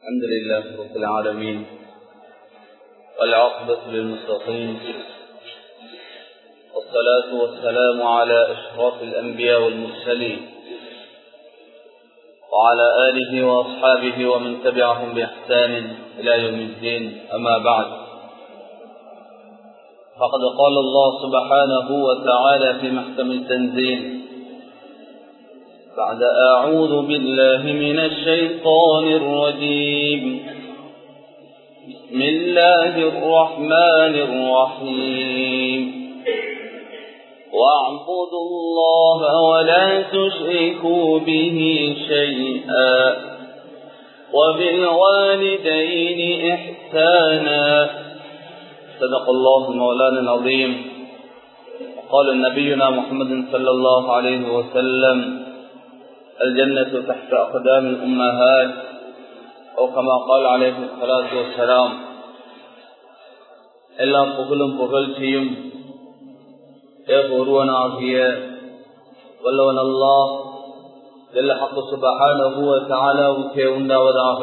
الحمد لله رب العالمين والعقبة للمستقيم والصلاة والسلام على أشرف الأنبياء والمرسلين وعلى آله وأصحابه ومن تبعهم بإحسان إلى يوم الدين أما بعد فقد قال الله سبحانه وتعالى في محكم التنزيل بعد أعوذ بالله من الشيطان الرجيم بسم الله الرحمن الرحيم واعبدوا الله ولا تشركوا به شيئا وبالوالدين إحسانا صدق الله مولانا العظيم قال نبينا محمد صلى الله عليه وسلم الجنة تحت أقدام الأمهات أو كما قال عليه الصلاة والسلام எல்லா புகழும் புகழ்ச்சியும் ஏக ஒருவனாகிய வல்லவன் அல்லாஹ் சுபஹானவுக்கே உண்டாவதாக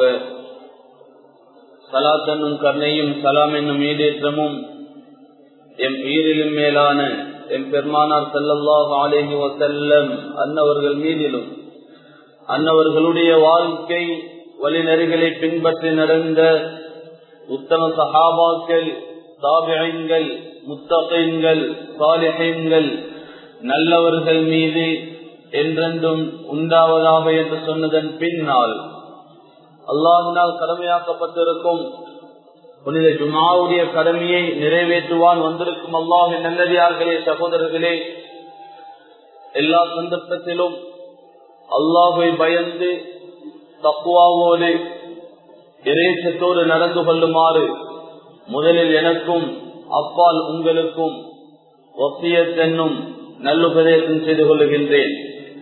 சலாத் என்னும் கருணையும் சலாம் என்னும் ஈடேற்றமும் எம் ஈரிலும் மேலான எம் பெருமானார் செல்லல்லாஹ் ஆலேஹி வசல்லம் அன்னவர்கள் மீதிலும் அன்னவர்களுடைய வாழ்க்கை வழிநெறிகளை பின்பற்றி நடந்த உத்தம சஹாபாக்கள் தாபியங்கள் முத்தகைன்கள் சாலிஹைன்கள் நல்லவர்கள் மீது என்றென்றும் உண்டாவதாக என்று சொன்னதன் பின்னால் அல்லாஹினால் கடமையாக்கப்பட்டிருக்கும் புனித ஜுமாவுடைய கடமையை நிறைவேற்றுவான் வந்திருக்கும் அல்லாஹ் நல்லதியார்களே சகோதரர்களே எல்லா சந்தர்ப்பத்திலும் அல்லாஹை பயந்து தக்குவாவோடு இறைச்சத்தோடு நடந்து கொள்ளுமாறு முதலில் எனக்கும் அப்பால் உங்களுக்கும் ஒப்பியத்தென்னும் நல்லுபதேசம் செய்து கொள்ளுகின்றேன்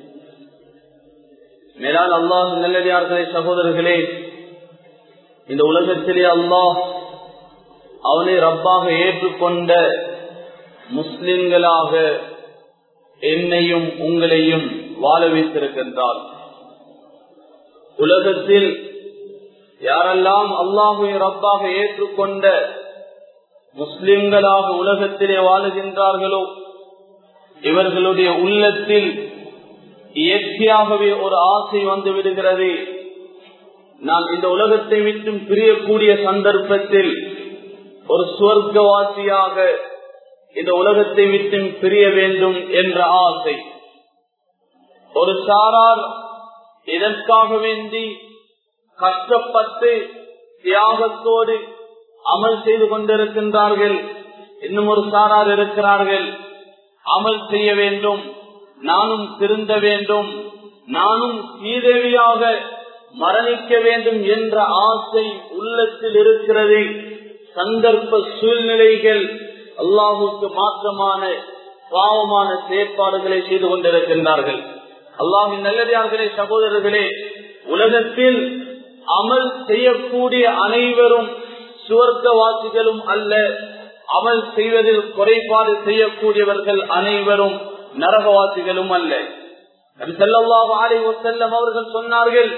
மேலால் அல்லாஹ் நல்லடியார்களே சகோதரர்களே இந்த உலகத்திலே அல்லாஹ் அவனை ரப்பாக ஏற்றுக்கொண்ட முஸ்லிம்களாக என்னையும் உங்களையும் வாழ வைத்திருக்கின்றார் உலகத்தில் யாரெல்லாம் அல்லாஹுவை ரப்பாக ஏற்றுக்கொண்ட முஸ்லிம்களாக உலகத்திலே வாழுகின்றார்களோ இவர்களுடைய உள்ளத்தில் இயற்கையாகவே ஒரு ஆசை வந்து விடுகிறது நான் இந்த உலகத்தை விட்டும் பிரியக்கூடிய சந்தர்ப்பத்தில் ஒரு சுவர்க்கவாசியாக இந்த உலகத்தை விட்டும் பிரிய வேண்டும் என்ற ஆசை ஒரு சாரார் இதற்காக வேண்டி கஷ்டப்பட்டு தியாகத்தோடு அமல் செய்து கொண்டிருக்கின்றார்கள் இன்னும் ஒரு சாரார் இருக்கிறார்கள் அமல் செய்ய வேண்டும் நானும் திருந்த வேண்டும் நானும் சீதேவியாக மரணிக்க வேண்டும் என்ற ஆசை உள்ளத்தில் இருக்கிறது சந்தர்ப்ப சூழ்நிலைகள் அல்லாஹுக்கு மாற்றமான பாவமான செயற்பாடுகளை செய்து கொண்டிருக்கின்றார்கள் அல்லாஹின் நல்லதார்களே சகோதரர்களே உலகத்தில் அமல் செய்யக்கூடிய அனைவரும் சுவர்க்கவாசிகளும் அல்ல அமல் செய்வதில் குறைபாடு செய்யக்கூடியவர்கள் அனைவரும் நரகவாசிகளும் அல்ல செல்லல்லாஹு ஆலை செல்லம் அவர்கள் சொன்னார்கள்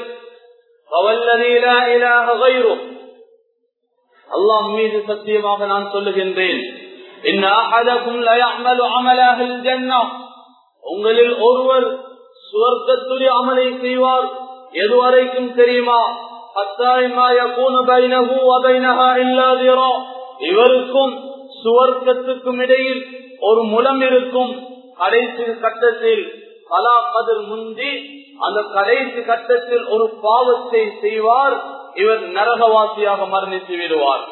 அல்லாஹ் மீது சத்தியமாக நான் சொல்லுகின்றேன் உங்களில் ஒருவர் சுவர்க்கத்துடைய அமலை செய்வார் எதுவரைக்கும் தெரியுமா இவருக்கும் சுவர்க்கத்துக்கும் இடையில் ஒரு முலம் இருக்கும் கடைசி கட்டத்தில் கலா கதிர் முந்தி அந்த கடைசி கட்டத்தில் ஒரு பாவத்தை செய்வார் இவர் நரகவாசியாக மரணித்து விடுவார்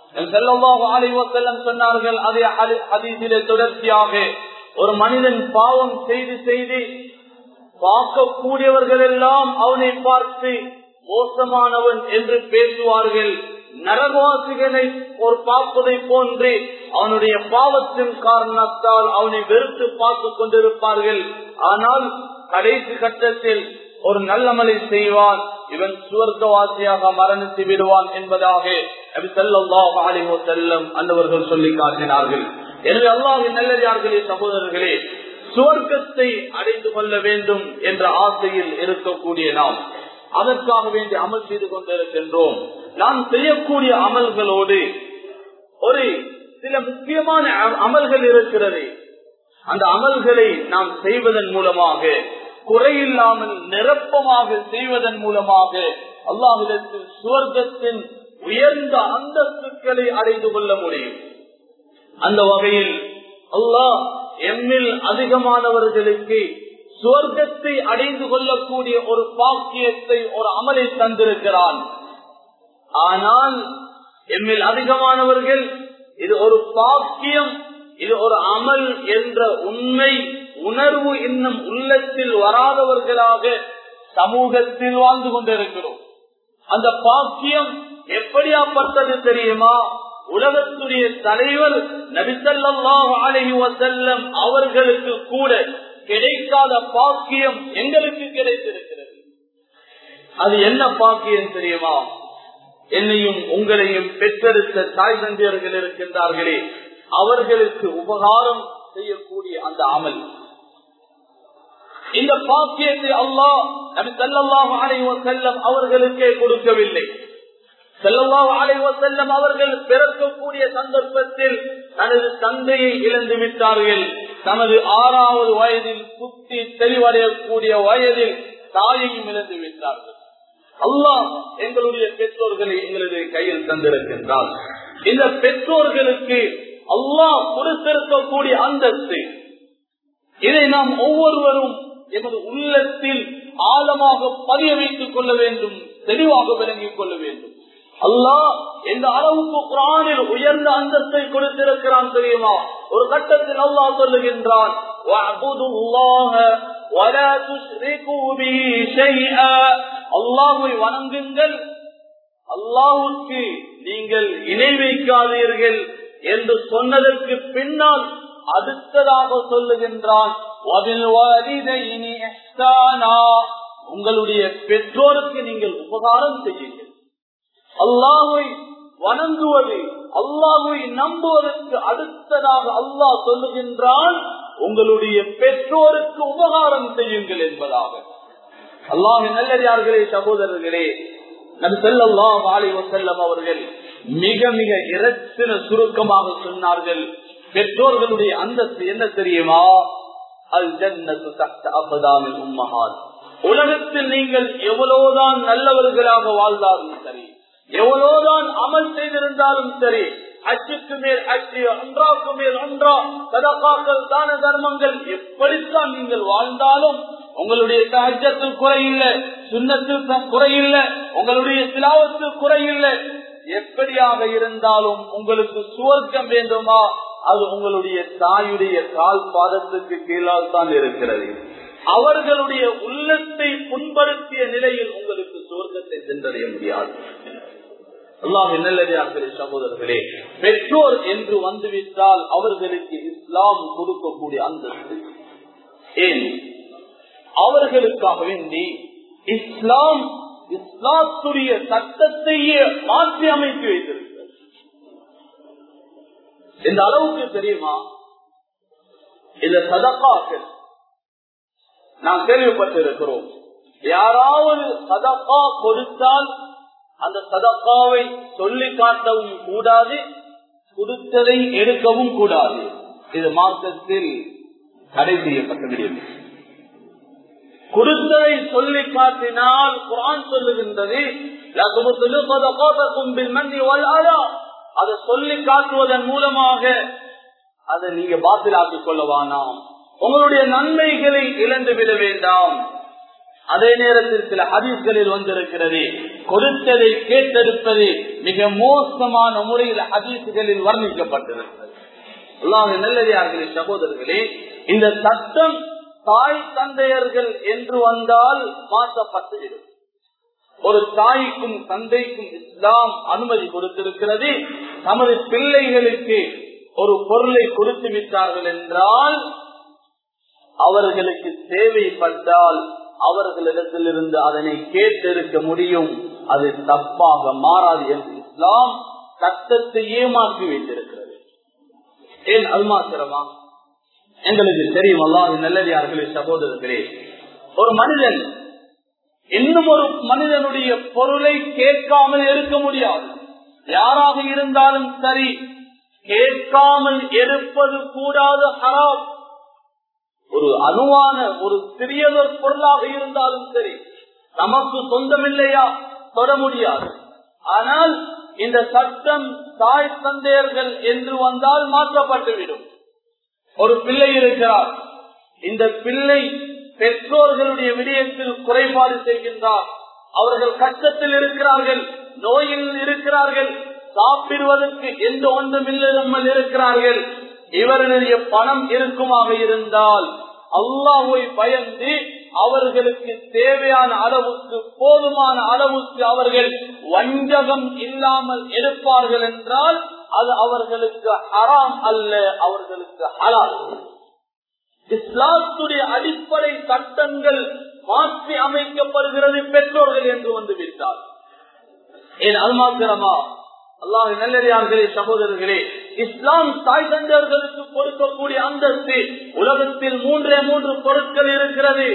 சொன்னார்கள் அதே அதிலே தொடர்ச்சியாக ஒரு மனிதன் பாவம் செய்து செய்து பார்க்கக்கூடியவர்கள் எல்லாம் அவனை பார்த்து மோசமானவன் என்று பேசுவார்கள் நரகவாசிகளை ஒரு பார்ப்பதை போன்று அவனுடைய பாவத்தின் காரணத்தால் அவனை வெறுத்து பார்த்து கொண்டிருப்பார்கள் ஆனால் கடைசி கட்டத்தில் ஒரு நல்லமலை செய்வான் இவன் சுவர்க்கவாசியாக மரணித்து விடுவான் என்பதாக செல்லம் அந்தவர்கள் சொல்லி காட்டினார்கள் எனவே அல்லாஹின் நல்லதார்களே சகோதரர்களே சுவர்க்கத்தை அடைந்து கொள்ள வேண்டும் என்ற ஆசையில் இருக்கக்கூடிய நாம் அதற்காக வேண்டி அமல் செய்து கொண்டிருக்கின்றோம் நாம் செய்யக்கூடிய அமல்களோடு ஒரு சில முக்கியமான அமல்கள் இருக்கிறது அந்த அமல்களை நாம் செய்வதன் மூலமாக குறையில்லாமல் நிரப்பமாக செய்வதன் மூலமாக அல்லாஹிடத்தில் சுவர்க்கத்தின் உயர்ந்த அந்தஸ்துக்களை அடைந்து கொள்ள முடியும் அந்த வகையில் அல்லாஹ் எம்மில் அதிகமானவர்களுக்கு சுவர்க்கத்தை அடைந்து கொள்ளக்கூடிய ஒரு பாக்கியத்தை ஒரு அமலை தந்திருக்கிறான் ஆனால் எம்மில் அதிகமானவர்கள் இது ஒரு பாக்கியம் இது ஒரு அமல் என்ற உண்மை உணர்வு இன்னும் உள்ளத்தில் வராதவர்களாக சமூகத்தில் வாழ்ந்து கொண்டிருக்கிறோம் அந்த பாக்கியம் எப்படியாப்பட்டது தெரியுமா உலகத்துடைய தலைவர் நபிசல்லாஹ் அலஹி வசல்லம் அவர்களுக்கு கூட கிடைக்காத பாக்கியம் எங்களுக்கு கிடைத்திருக்கிறது அது என்ன பாக்கியம் தெரியுமா என்னையும் உங்களையும் பெற்றெடுத்த தாய் தந்தையர்கள் இருக்கின்றார்களே அவர்களுக்கு உபகாரம் செய்யக்கூடிய அந்த அமல் இந்த பாக்கியத்தை அல்லாஹ் நபி சல்லாஹ் அலைவ செல்லம் அவர்களுக்கே கொடுக்கவில்லை செல்லல்லாஹ் அலைவ செல்லம் அவர்கள் பிறக்கக்கூடிய சந்தர்ப்பத்தில் தனது தந்தையை இழந்து விட்டார்கள் தனது ஆறாவது வயதில் புத்தி தெளிவடையக்கூடிய வயதில் தாயையும் இழந்து விட்டார்கள் அல்லாஹ் எங்களுடைய பெற்றோர்களை எங்களது கையில் தந்திருக்கின்றார் இந்த பெற்றோர்களுக்கு அல்லாஹ் கொடுத்திருக்கக்கூடிய அந்தஸ்து இதை நாம் ஒவ்வொருவரும் எமது உள்ளத்தில் ஆழமாக பதிய வைத்துக் கொள்ள வேண்டும் தெளிவாக விளங்கிக் கொள்ள வேண்டும் அல்லாஹ் எந்த அளவுக்கு குரானில் உயர்ந்த அந்தஸ்தை கொடுத்திருக்கிறான் தெரியுமா ஒரு கட்டத்தில் அல்லாஹ் சொல்லுகின்றான் அல்லாஹை வணங்குங்கள் அல்லாஹுக்கு நீங்கள் இணை வைக்காதீர்கள் என்று சொன்னதற்கு பின்னால் அடுத்ததாக சொல்லுகின்றான் உங்களுடைய பெற்றோருக்கு நீங்கள் உபகாரம் செய்யுங்கள் அல்லாஹை வணங்குவது அல்லாஹை நம்புவதற்கு அடுத்ததாக அல்லாஹ் சொல்லுகின்றான் உங்களுடைய பெற்றோருக்கு உபகாரம் செய்யுங்கள் என்பதாக அல்லாஹ் நல்லதார்களே சகோதரர்களே நம் செல்லாம் வாலி வசல்லம் அவர்கள் மிக மிக இரத்தின சுருக்கமாக சொன்னார்கள் பெற்றோர்களுடைய அந்தஸ்து என்ன தெரியுமா அல் ஜன்னத்து தத்த அப்பதாமில் உம்மஹால் உலகத்தில் நீங்கள் எவ்வளவுதான் நல்லவர்களாக வாழ்ந்தாலும் சரி எவ்வளவுதான் அமல் செய்திருந்தாலும் சரி அச்சுக்கு மேல் அச்சு ஒன்றாக்கு மேல் ஒன்றா சதகாக்கள் தான தர்மங்கள் எப்படித்தான் நீங்கள் வாழ்ந்தாலும் உங்களுடைய சஹஜத்தில் குறையில்லை சுண்ணத்தில் குறையில்லை உங்களுடைய சிலாவத்தில் குறையில்லை எப்படியாக இருந்தாலும் உங்களுக்கு சுவர்க்கம் வேண்டுமா அது உங்களுடைய தாயுடைய கால் பாதத்துக்கு கீழால் தான் இருக்கிறது அவர்களுடைய உள்ளத்தை புண்படுத்திய நிலையில் உங்களுக்கு சுவர்க்கத்தை சென்றடைய முடியாது அல்லாஹ் நல்லதார்களே சகோதரர்களே பெற்றோர் என்று வந்துவிட்டால் அவர்களுக்கு இஸ்லாம் கொடுக்கக்கூடிய அந்தஸ்து ஏன் அவர்களுக்காக வேண்டி இஸ்லாம் இஸ்லாத்துடைய சட்டத்தையே மாற்றி அமைத்து வைத்திருக்கிறது இந்த அளவுக்கு தெரியுமா இந்த சதக்காக்கள் நாம் கேள்விப்பட்டிருக்கிறோம் யாராவது சதக்கா கொடுத்தால் அந்த சதக்காவை சொல்லி காட்டவும் கூடாது கொடுத்ததை எடுக்கவும் கூடாது இது மார்க்கத்தில் தடை செய்யப்பட்ட விடயம் கொடுத்ததை சொல்லி காட்டினால் குரான் சொல்லுகின்றது அதை சொல்லி காட்டுவதன் மூலமாக அதை நீங்க பாத்திலாக்கிக் கொள்ளவானாம் உங்களுடைய நன்மைகளை இழந்து விட வேண்டாம் அதே நேரத்தில் சில ஹதீஸ்களில் வந்திருக்கிறது கொடுத்ததை கேட்டெடுப்பது மிக மோசமான முறையில் ஹதீஸ்களில் வர்ணிக்கப்பட்டிருக்கிறது அல்லாஹ் நல்லதார்களே சகோதரர்களே இந்த சட்டம் தாய் தந்தையர்கள் என்று வந்தால் மாற்றப்பட்டுவிடும் ஒரு தாய்க்கும் தந்தைக்கும் இஸ்லாம் அனுமதி கொடுத்திருக்கிறது தமது பிள்ளைகளுக்கு ஒரு பொருளை கொடுத்து விட்டார்கள் என்றால் அவர்களுக்கு தேவைப்பட்டால் அவர்களிடத்திலிருந்து அதனை கேட்டிருக்க முடியும் அது தப்பாக மாறாது என்று இஸ்லாம் சட்டத்தை ஏமாற்றி வைத்திருக்கிறது ஏன் அது மாத்திரமா எங்களுக்கு தெரியும் அல்லாது நல்லதார்களே சகோதரர்களே ஒரு மனிதன் இன்னும் ஒரு மனிதனுடைய பொருளை கேட்காமல் இருக்க முடியாது யாராக இருந்தாலும் சரி கேட்காமல் இருப்பது கூடாத ஹராம் ஒரு அணுவான ஒரு சிறியதொரு பொருளாக இருந்தாலும் சரி நமக்கு சொந்தமில்லையா தொட முடியாது ஆனால் இந்த சட்டம் தாய் தந்தையர்கள் என்று வந்தால் மாற்றப்பட்டுவிடும் ஒரு பிள்ளை இருக்கிறார் இந்த பிள்ளை பெற்றோர்களுடைய விடயத்தில் குறைபாடு செய்கின்றார் அவர்கள் கஷ்டத்தில் இருக்கிறார்கள் நோயில் இருக்கிறார்கள் சாப்பிடுவதற்கு எந்த ஒன்றும் இல்லாமல் இருக்கிறார்கள் இவர்களுடைய பணம் இருக்குமாக இருந்தால் அல்லாஹை பயந்து அவர்களுக்கு தேவையான அளவுக்கு போதுமான அளவுக்கு அவர்கள் வஞ்சகம் இல்லாமல் எடுப்பார்கள் என்றால் அது அவர்களுக்கு ஹராம் அல்ல அவர்களுக்கு ஹலால் இஸ்லாத்துடைய அடிப்படை சட்டங்கள் மாற்றி அமைக்கப்படுகிறது பெற்றோர்கள் என்று வந்து விட்டார் ஏன் அது மாத்திரமா அல்லாஹ் நல்லடியார்களே சகோதரர்களே இஸ்லாம் தாய் தந்தையர்களுக்கு கொடுக்கக்கூடிய அந்தஸ்து உலகத்தில் மூன்றே மூன்று பொருட்கள் இருக்கிறது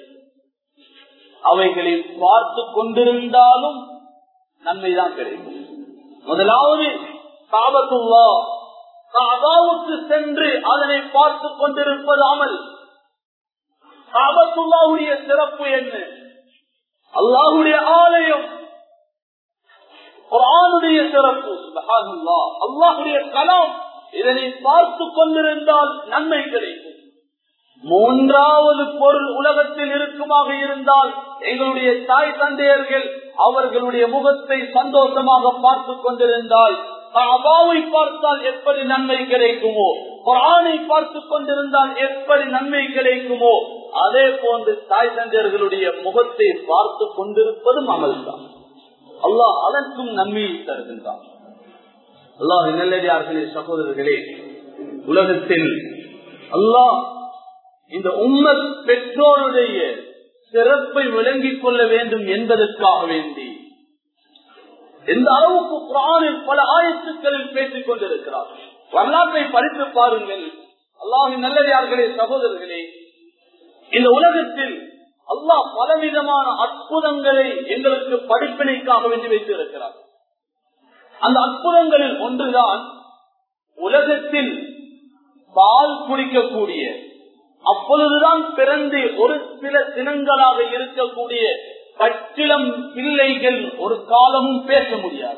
அவைகளை பார்த்து கொண்டிருந்தாலும் நன்மைதான் கிடைக்கும் முதலாவது காபத்துல்லா காபாவுக்கு சென்று அதனை பார்த்து கொண்டிருப்பது அமல் காபத்துல்லாவுடைய சிறப்பு என்ன அல்லாஹுடைய ஆலயம் குரானுடைய சிறப்பு அல்லாஹுடைய கலாம் இதனை பார்த்து கொண்டிருந்தால் நன்மை கிடைக்கும் மூன்றாவது பொருள் உலகத்தில் இருக்குமாக இருந்தால் எங்களுடைய தாய் தந்தையர்கள் அவர்களுடைய முகத்தை சந்தோஷமாக பார்த்து கொண்டிருந்தால் அபாவை பார்த்தால் எப்படி நன்மை கிடைக்குமோ குரானை பார்த்து கொண்டிருந்தால் எப்படி நன்மை கிடைக்குமோ அதே போன்று தாய் தந்தையர்களுடைய முகத்தை பார்த்து கொண்டிருப்பதும் அமல்தான் அல்லாஹ் அதற்கும் நன்மையை தருகின்றான் அல்லாஹ் நல்லடியார்களே சகோதரர்களே உலகத்தில் அல்லாஹ் இந்த உம்மத் பெற்றோருடைய சிறப்பை விளங்கிக் கொள்ள வேண்டும் என்பதற்காக வேண்டி எந்த அளவுக்கு குரானில் பல ஆயத்துக்களில் பேசிக் கொண்டிருக்கிறார் வரலாற்றை படித்து பாருங்கள் அல்லாஹின் நல்லடியார்களே சகோதரர்களே இந்த உலகத்தில் அல்லாஹ் பலவிதமான அற்புதங்களை எங்களுக்கு படிப்பினைக்காக வேண்டி வைத்திருக்கிறார் அந்த அற்புதங்களில் ஒன்றுதான் உலகத்தில் பால் குடிக்கக்கூடிய அப்பொழுதுதான் பிறந்து ஒரு சில தினங்களாக இருக்கக்கூடிய பச்சிலம் பிள்ளைகள் ஒரு காலமும் பேச முடியாது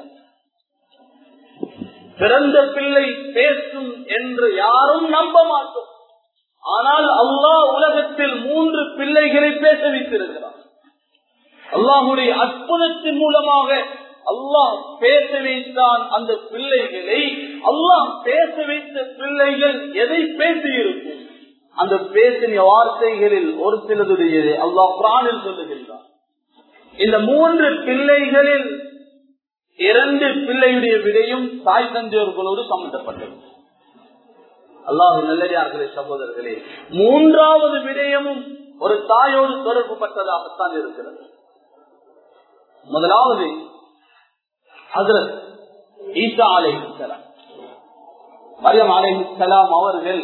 பிறந்த பிள்ளை பேசும் என்று யாரும் நம்ப மாட்டோம் ஆனால் அல்லாஹ் உலகத்தில் மூன்று பிள்ளைகளை பேச வைத்திருக்கிறார் அல்லாஹுடைய அற்புதத்தின் மூலமாக அல்லாஹ் பேச வைத்தான் அந்த பிள்ளைகளை அல்லாஹ் பேச வைத்த பிள்ளைகள் எதை பேசியிருக்கும் அந்த பேசின வார்த்தைகளில் ஒரு சிலதுடைய அல்லாஹ் பிராணில் சொல்லுகின்றான் இந்த மூன்று பிள்ளைகளில் இரண்டு பிள்ளையுடைய விடையும் தாய் தந்தையர்களோடு சம்பந்தப்பட்டது அல்லாஹு நல்லடியார்களே சகோதரர்களே மூன்றாவது விடயமும் ஒரு தாயோடு தொடர்பு பட்டதாகத்தான் இருக்கிறது முதலாவது ஹசரத் ஈசா அலைஹிஸ்லாம் மரியம் அலைஹிஸ்லாம் அவர்கள்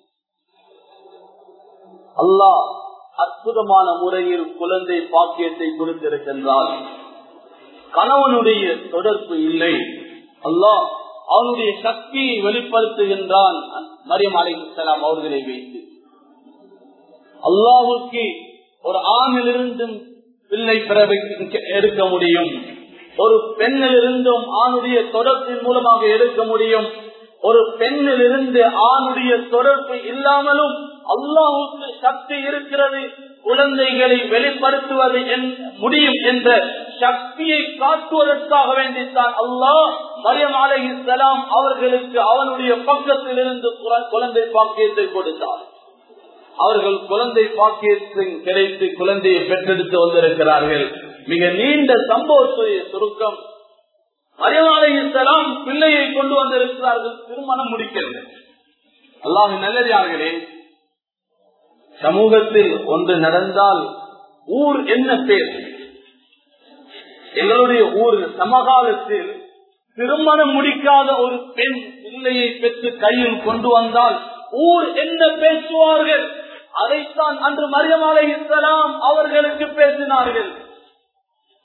அல்லாஹ் அற்புதமான முறையில் குழந்தை பாக்கியத்தை கொடுத்திருக்கின்றால் கணவனுடைய தொடர்பு இல்லை அல்லாஹ் அவனுடைய சக்தியை வெளிப்படுத்துகின்றான் மரியம் அலைஹிஸ்லாம் அவர்களை வைத்து அல்லாவுக்கு ஒரு ஆணிலிருந்தும் பிள்ளை பெற எடுக்க முடியும் ஒரு பெண்ணில் இருந்தும் ஆணுடைய தொடர்பின் மூலமாக எடுக்க முடியும் ஒரு பெண்ணில் இருந்து ஆணுடைய தொடர்பு இல்லாமலும் அல்லாஹுக்கு சக்தி இருக்கிறது குழந்தைகளை வெளிப்படுத்துவது முடியும் என்ற சக்தியை காட்டுவதற்காக வேண்டித்தான் அல்லாஹ் மரியம் அலை இஸ்லாம் அவர்களுக்கு அவனுடைய பக்கத்தில் இருந்து குழந்தை பாக்கியத்தை கொடுத்தார் அவர்கள் குழந்தை பாக்கியத்தின் கிடைத்து குழந்தையை பெற்றெடுத்து வந்திருக்கிறார்கள் மிக நீண்ட சம்பவத்துடைய சுருக்கம் மரியமாலையெல்லாம் பிள்ளையை கொண்டு வந்திருக்கிறார்கள் திருமணம் முடிக்கிறது அல்லாஹ் நல்லதார்களே சமூகத்தில் ஒன்று நடந்தால் ஊர் என்ன பேர் எங்களுடைய ஊர் சமகாலத்தில் திருமணம் முடிக்காத ஒரு பெண் பிள்ளையை பெற்று கையில் கொண்டு வந்தால் ஊர் என்ன பேசுவார்கள் அதைத்தான் அன்று மரியமாலை இஸ்லாம் அவர்களுக்கு பேசினார்கள்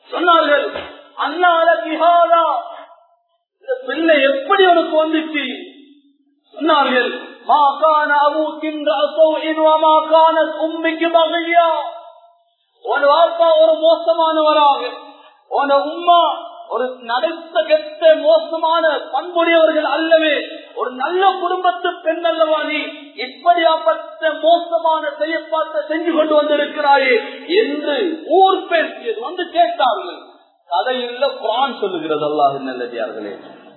சொன்னார்கள் அண்ணால கிஹாதா இந்த பிள்ளை எப்படி உனக்கு வந்துச்சு சொன்னார்கள் மா கான அபூக்கின்ற அசௌஇன் வமா கானத் உம்மிக்கு பகையா உன் வாப்பா ஒரு மோசமானவராக உன் உம்மா ஒரு நடத்த கெட்ட மோசமான பண்புடையவர்கள் அல்லவே ஒரு நல்ல குடும்பத்து பெண் அல்லவா நீ இப்படியாப்பட்ட மோசமான செய்யப்பாட்ட செஞ்சு கொண்டு வந்திருக்கிறாயே என்று ஊர் பேசியது வந்து கேட்டார்கள் கதையில் குரான் சொல்லுகிறது அல்லாஹ் நல்லதார்களே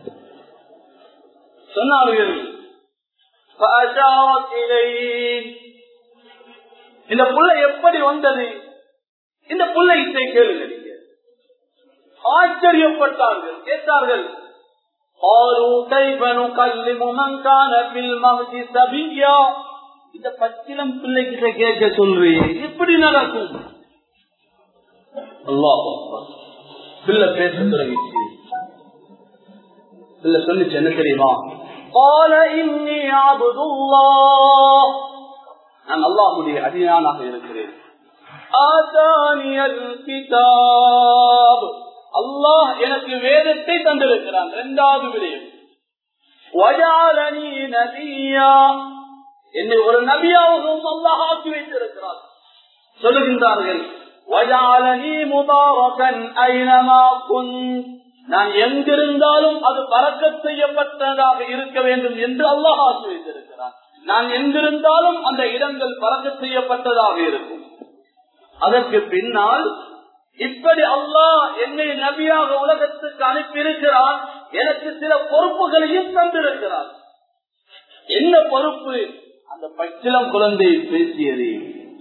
சொன்னார்கள் فأشارت إليه. இந்த புள்ள எப்படி வந்தது இந்த புள்ளைத்தை கேளுங்க நீங்க. ஆச்சரியப்பட்டார்கள் கேட்டார்கள் قالوا كيف نكلم من كان في المهد سبيا இந்த பச்சிலம் பிள்ளைகிட்ட கேட்க சொல்றீங்க எப்படி நடக்கும் அல்லாஹ் பிள்ளை பேச தொடங்கிச்சு பிள்ளை சொல்லிச்சு என்ன தெரியுமா قال إني عبد الله நான் அல்லாஹுடைய அடியானாக இருக்கிறேன் ஆதானியல் கிதாப் அல்லாஹ் எனக்கு வேதத்தை தந்திருக்கிறான் இரண்டாவது விடயம் வஜாலனி நபியா என்னை ஒரு நபியாகவும் அல்லாஹ் ஆக்கி வைத்திருக்கிறார் சொல்லுகின்றார்கள் வஜாலனி முபாரகன் ஐனமா குந்த் நான் எங்கிருந்தாலும் அது பறக்க செய்யப்பட்டதாக இருக்க வேண்டும் என்று அல்லாஹ் ஆக்கி வைத்திருக்கிறான் நான் எங்கிருந்தாலும் அந்த இடங்கள் பறக்க செய்யப்பட்டதாக இருக்கும் அதற்கு பின்னால் இப்படி அல்லாஹ் என்னை நபியாக உலகத்துக்கு அனுப்பியிருக்கிறான் எனக்கு சில பொறுப்புகளையும் தந்திருக்கிறார் என்ன பொறுப்பு அந்த பச்சிலம் குழந்தை பேசியது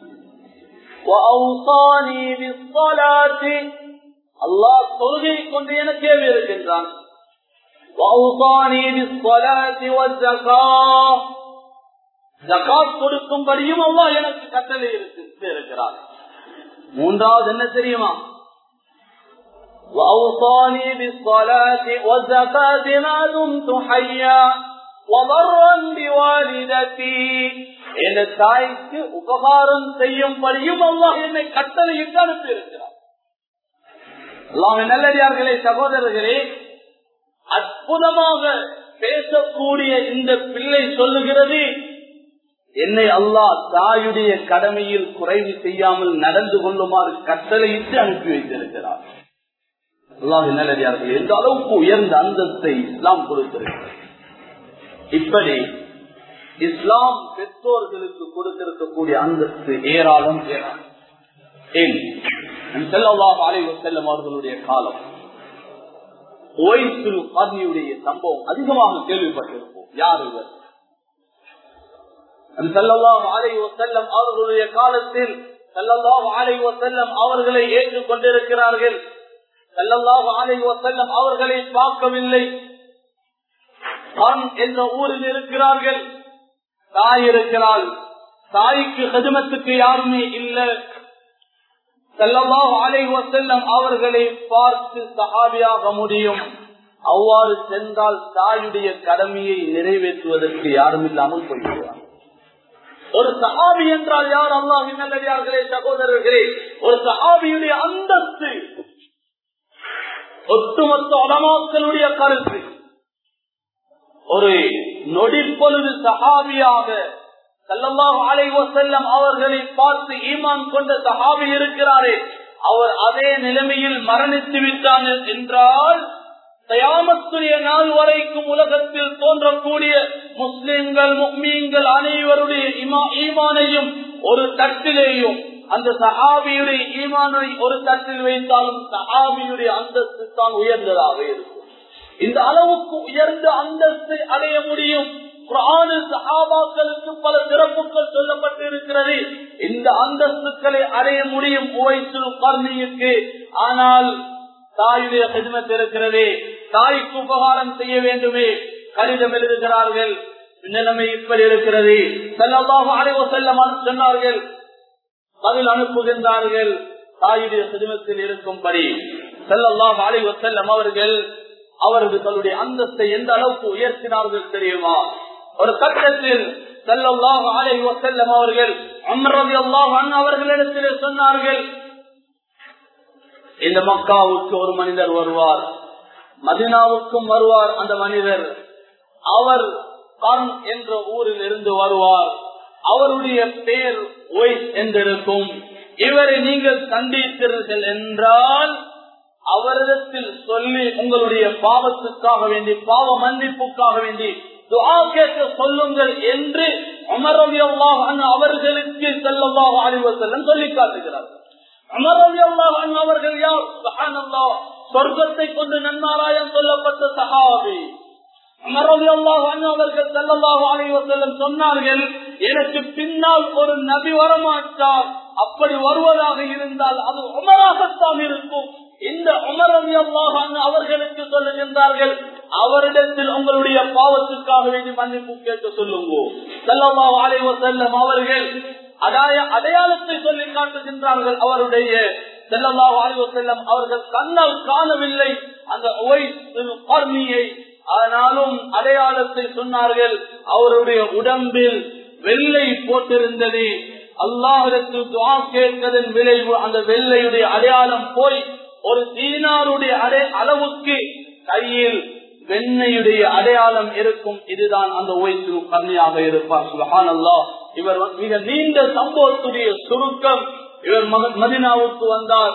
وأوصاني بالصلاة அல்லாஹ் தொழுகை கொண்டு எனக்கு ஏவி இருக்கின்றான் وأوصاني بالصلاة والزكاة ஜகாத் கொடுக்கும்படியும் அல்லாஹ் எனக்கு கட்டளை இருக்கிறார் மூன்றாவது என்ன தெரியுமா وأوصاني بالصلاة والزكاة ما دمت حيا وبرا بوالدتي என் தாய்க்கு உபகாரம் செய்யும்படியும் அல்லாஹ் என்னை கட்டளையிட்டு அனுப்பி இருக்கிறார் அல்லாஹ் நல்லடியார்களே சகோதரர்களே அற்புதமாக பேசக்கூடிய இந்த பிள்ளை சொல்லுகிறது என்னை அல்லாஹ் தாயுடைய கடமையில் குறைவு செய்யாமல் நடந்து கொள்ளுமாறு கட்டளையிட்டு அனுப்பி வைத்திருக்கிறார் அல்லாஹ் நல்லடியார்கள் எந்த அளவுக்கு உயர்ந்த அந்தஸ்தை இஸ்லாம் கொடுத்திருக்கிறது இப்படி இஸ்லாம் பெற்றோர்களுக்கு கொடுத்திருக்கக்கூடிய அந்தஸ்து ஏராளம் ஏராளம் ஏன் செல்லவாக அலைவு செல்லும் அவர்களுடைய காலம் ஓய்சுல் காதியுடைய சம்பவம் அதிகமாக கேள்விப்பட்டிருப்போம் யார் இவர் செல்லவாக அலைவு செல்லம் அவர்களுடைய காலத்தில் செல்லவாக அலைவு செல்லம் அவர்களை ஏற்றுக் கொண்டிருக்கிறார்கள் செல்லவாக அலைவு செல்லம் அவர்களை பார்க்கவில்லை என்ற ஊரில் இருக்கிறார்கள் தாய் இருக்கிறாள் தாய்க்கு ஹெதுமத்துக்கு யாருமே இல்லை செல்லமாக அலைவ செல்லம் அவர்களை பார்த்து சகாபியாக முடியும் அவ்வாறு சென்றால் தாயுடைய கடமையை நிறைவேற்றுவதற்கு யாரும் இல்லாமல் போய்விடுவார் ஒரு சஹாபி என்றால் யார் அல்லாஹின் நல்லடியார்களே சகோதரர்களே ஒரு சஹாபியுடைய அந்தஸ்து ஒட்டுமொத்த உலமாக்களுடைய கருத்து ஒரு நொடிப்பொழுது சஹாபியாக செல்லமாக அலைவ செல்லம் அவர்களை பார்த்து ஈமான் கொண்ட சஹாபி இருக்கிறாரே அவர் அதே நிலைமையில் மரணித்து விட்டார் என்றால் தயாமத்துடைய நாள் வரைக்கும் உலகத்தில் தோன்றக்கூடிய முஸ்லிம்கள் முக்மீன்கள் அனைவருடைய ஈமானையும் ஒரு தட்டிலேயும் அந்த சஹாபியுடைய ஈமானை ஒரு தட்டில் வைத்தாலும் சஹாபியுடைய அந்தஸ்து தான் உயர்ந்ததாக இருக்கும் இந்த அளவுக்கு உயர்ந்த அந்தஸ்தை அடைய முடியும் சஹாபாக்களுக்கு பல சிறப்புகள் சொல்லப்பட்டு இருக்கிறது இந்த அந்தஸ்துக்களை அடைய முடியும் உவைசு கர்ணியுக்கு ஆனால் தாயுடைய செதுமத்து இருக்கிறது தாய்க்கு உபகாரம் செய்ய வேண்டுமே கடிதம் எழுதுகிறார்கள் நிலைமை இப்படி இருக்கிறது செல்லமாக அடைவ செல்ல சொன்னார்கள் பதில் அனுப்புகின்றார்கள் தாயுடைய செதுமத்தில் இருக்கும்படி செல்லல்லாம் அலைவ செல்லம் அவர்கள் அவர்களுடைய அந்தஸ்தை எந்த அளவுக்கு உயர்த்தினார்கள் தெரியுமா ஒரு கட்டத்தில் செல்லல்லாஹ் அலைவ செல்லம் அவர்கள் அம்ரதி அல்லாஹ் அவர்களிடத்தில் சொன்னார்கள் இந்த மக்காவுக்கு ஒரு மனிதர் வருவார் மதினாவுக்கும் வருவார் அந்த மனிதர் அவர் கண் என்ற ஊரில் இருந்து வருவார் அவருடைய பெயர் ஒய் என்றிருக்கும் இவரை நீங்கள் சந்தித்தீர்கள் என்றால் அவரிடத்தில் சொல்லி உங்களுடைய பாவத்துக்காக வேண்டி பாவ மன்னிப்புக்காக வேண்டி துஆ கேட்க சொல்லுங்கள் என்று அமரவி அவர்களுக்கு செல்லவாக அறிவசல்லம் சொல்லி காட்டுகிறார் அமரவி அவர்கள் யார் சுப்ஹானல்லாஹ் சொர்க்கத்தை கொண்டு நன்மாராயம் சொல்லப்பட்ட சஹாபி அமரவி அவர்கள் செல்லவாக அறிவசல்லம் சொன்னார்கள் எனக்கு பின்னால் ஒரு நபி வரமாட்டார் அப்படி வருவதாக இருந்தால் அது உமராகத்தான் இருக்கும் இந்த உமரவி அவர்களுக்கு சொல்லுகின்றார்கள் அவரிடத்தில் உங்களுடைய பாவத்துக்காக வேண்டி மன்னிப்பு கேட்க சொல்லுங்க செல்லவா வாழைவ செல்லம் அவர்கள் அதாய அடையாளத்தை சொல்லி காட்டுகின்றார்கள் அவருடைய செல்லவா வாழைவ செல்லம் அவர்கள் கண்ணால் காணவில்லை அந்த ஓய்மையை ஆனாலும் அடையாளத்தை சொன்னார்கள் அவருடைய உடம்பில் வெள்ளை போட்டிருந்தது அல்லாஹிடத்தில் துவா கேட்பதன் விளைவு அந்த வெள்ளையுடைய அடையாளம் போய் ஒரு தீனாருடைய அடை அளவுக்கு கையில் வெண்ணையுடைய அடையாளம் இருக்கும் இதுதான் அந்த ஓய்வு கம்மியாக இருப்பார் சுலஹான் அல்லா இவர் மிக நீண்ட சம்பவத்துடைய சுருக்கம் இவர் மதினாவுக்கு வந்தார்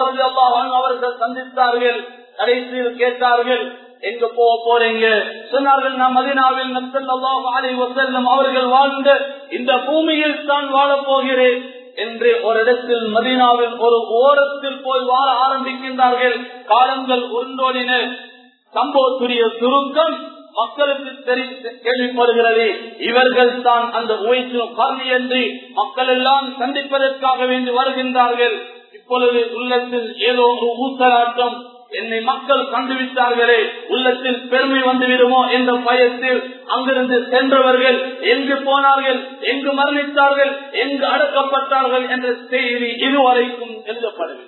அவர்கள் சந்தித்தார்கள் கடைசியில் கேட்டார்கள் எங்க போக போறீங்க சொன்னார்கள் நான் மதினாவில் செல்லும் அவர்கள் வாழ்ந்த இந்த பூமியில் தான் வாழப் போகிறேன் என்று ஒரு இடத்தில் மதீனாவில் ஒரு ஓரத்தில் போய் வாழ ஆரம்பிக்கின்றார்கள் காலங்கள் உருண்டோடின சம்பவத்துடைய சுருக்கம் மக்களுக்கு தெரி கேள்விப்படுகிறது இவர்கள் தான் அந்த உயிற்று கல்வி என்று மக்கள் எல்லாம் சந்திப்பதற்காக வேண்டி வருகின்றார்கள் இப்பொழுது உள்ளத்தில் ஏதோ ஒரு ஊசலாட்டம் என்னை மக்கள் கண்டுவிட்டார்களே உள்ளத்தில் பெருமை வந்துவிடுமோ என்ற பயத்தில் அங்கிருந்து சென்றவர்கள் எங்கு போனார்கள் எங்கு மரணித்தார்கள் எங்கு அடக்கப்பட்டார்கள் என்ற செய்தி இதுவரைக்கும் எழுதப்படவில்லை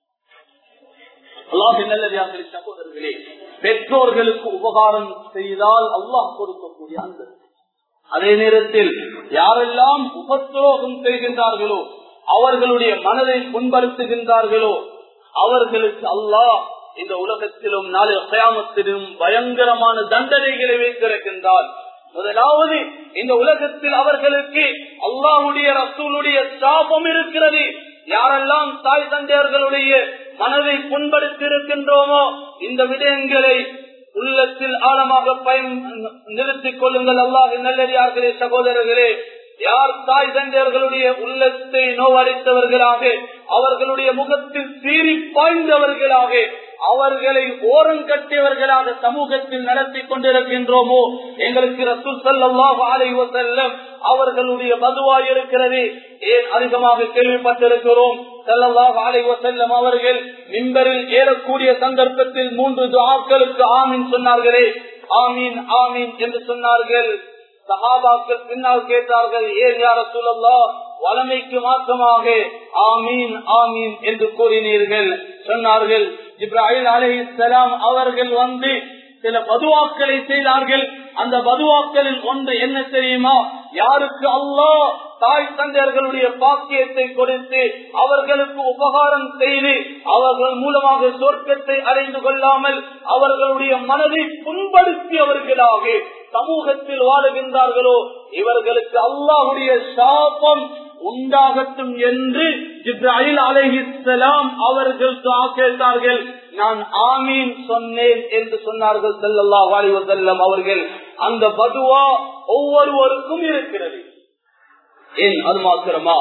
சகோதரர்களே பெற்றோர்களுக்கு உபகாரம் செய்தால் அல்லாஹ் கொடுக்கக்கூடிய அந்த அதே நேரத்தில் யாரெல்லாம் உபத்ரோகம் செய்கின்றார்களோ அவர்களுடைய மனதை புண்படுத்துகின்றார்களோ அவர்களுக்கு அல்லாஹ் இந்த உலகத்திலும் நாளை கயாமத்திலும் பயங்கரமான தண்டனைகளை வைத்திருக்கின்றார் முதலாவது இந்த உலகத்தில் அவர்களுக்கு அல்லாஹுடைய ரசூலுடைய சாபம் இருக்கிறது யாரெல்லாம் தாய் தந்தையர்களுடைய மனதை புண்படுத்தி இருக்கின்றோமோ இந்த விடயங்களை உள்ளத்தில் ஆழமாக பயன் நிறுத்திக் கொள்ளுங்கள் அல்லாஹ் நல்லடியார்களே சகோதரர்களே யார் தாய் தந்தையர்களுடைய உள்ளத்தை நோவடித்தவர்களாக அவர்களுடைய முகத்தில் சீறி பாய்ந்தவர்களாக அவர்களை ஓரம் கட்டியவர்களாக சமூகத்தில் நடத்தி கொண்டிருக்கின்றோமோ எங்களுக்கு ரசூல் சல்லாஹ் ஆலைவ செல்லம் அவர்களுடைய பதுவாய் இருக்கிறது ஏன் அதிகமாக கேள்விப்பட்டிருக்கிறோம் செல்லல்லாஹ் ஆலைவ செல்லம் அவர்கள் மின்பரில் ஏறக்கூடிய சந்தர்ப்பத்தில் மூன்று துஆக்களுக்கு ஆமீன் சொன்னார்களே ஆமீன் ஆமீன் என்று சொன்னார்கள் சஹாபாக்கள் பின்னால் கேட்டார்கள் ஏன் யார சூழல்லா வளமைக்கு மாற்றமாக ஆமீன் ஆமீன் என்று கூறினீர்கள் சொன்னார்கள் இப்ராஹிம் அலிசலாம் அவர்கள் வந்து சில பதுவாக்களை செய்தார்கள் அந்த பதுவாக்களில் ஒன்று என்ன தெரியுமா யாருக்கு அல்லாஹ் தாய் தந்தையர்களுடைய பாக்கியத்தை கொடுத்து அவர்களுக்கு உபகாரம் செய்து அவர்கள் மூலமாக சொர்க்கத்தை அடைந்து கொள்ளாமல் அவர்களுடைய மனதை புண்படுத்தியவர்களாக சமூகத்தில் வாழுகின்றார்களோ இவர்களுக்கு அல்லாஹுடைய சாபம் உண்டாகட்டும் என்று ஜிப்ராஹில் அலைஹிஸ்லாம் அவர்கள் கேட்டார்கள் நான் ஆமீன் சொன்னேன் என்று சொன்னார்கள் செல்லல்லா வாலிவசல்லம் அவர்கள் அந்த பதுவா ஒவ்வொருவருக்கும் இருக்கிறது ஏன் அது மாத்திரமா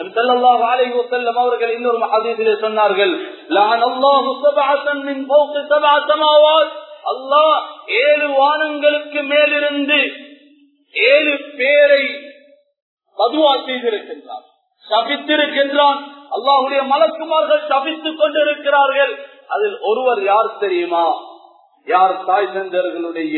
அவர்கள் இன்னொரு மகதீசிலே சொன்னார்கள் அல்லாஹ் ஏழு வானங்களுக்கு மேலிருந்து ஏழு பேரை பதுவா செய்திருக்கின்றார் சபித்திருக்கின்றான் அல்லாஹுடைய மலக்குமார்கள் சபித்துக் கொண்டிருக்கிறார்கள் அதில் ஒருவர் யார் தெரியுமா யார் தாய் தந்தர்களுடைய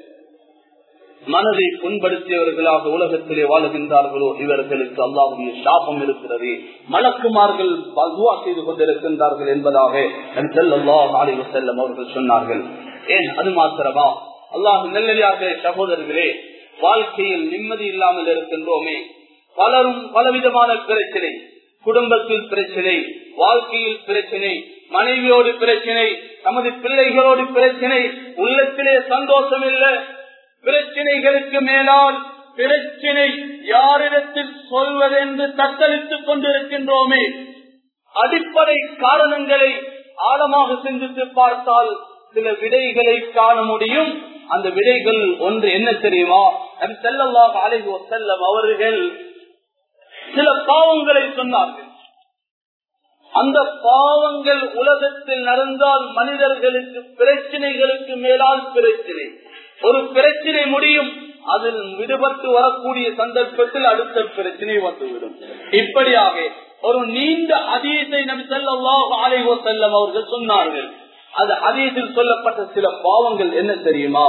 மனதை புண்படுத்தியவர்களாக உலகத்திலே வாழுகின்றார்களோ இவர்களுக்கு அல்லாஹுடைய சாபம் இருக்கிறது மலக்குமார்கள் பதுவா செய்து கொண்டிருக்கின்றார்கள் என்பதாக செல்லம் அவர்கள் சொன்னார்கள் ஏன் அது மாத்திரமா அல்லாஹ் நெல்லடியாக சகோதரர்களே வாழ்க்கையில் நிம்மதி இல்லாமல் இருக்கின்றோமே பலரும் பலவிதமான பிரச்சனை குடும்பத்தில் பிரச்சனை வாழ்க்கையில் பிரச்சனை மனைவியோடு பிரச்சனை நமது பிள்ளைகளோடு பிரச்சனை உள்ளத்திலே சந்தோஷம் இல்லை பிரச்சனைகளுக்கு மேலால் பிரச்சனை யாரிடத்தில் சொல்வதென்று தத்தளித்துக் கொண்டிருக்கின்றோமே அடிப்படை காரணங்களை ஆழமாக சிந்தித்து பார்த்தால் சில விடைகளை காண முடியும் அந்த விடைகள் ஒன்று என்ன தெரியுமா நம் செல்லல்லாக அலைவோ செல்லம் அவர்கள் சில பாவங்களை சொன்னார்கள் அந்த பாவங்கள் உலகத்தில் நடந்தால் மனிதர்களுக்கு பிரச்சனைகளுக்கு மேலால் பிரச்சனை ஒரு பிரச்சனை முடியும் அதில் விடுபட்டு வரக்கூடிய சந்தர்ப்பத்தில் அடுத்த பிரச்சனை வந்துவிடும் இப்படியாக ஒரு நீண்ட அதீத்தை நபி செல்லாஹ் ஆலைவோ செல்லம் அவர்கள் சொன்னார்கள் அது அதீத்தில் சொல்லப்பட்ட சில பாவங்கள் என்ன தெரியுமா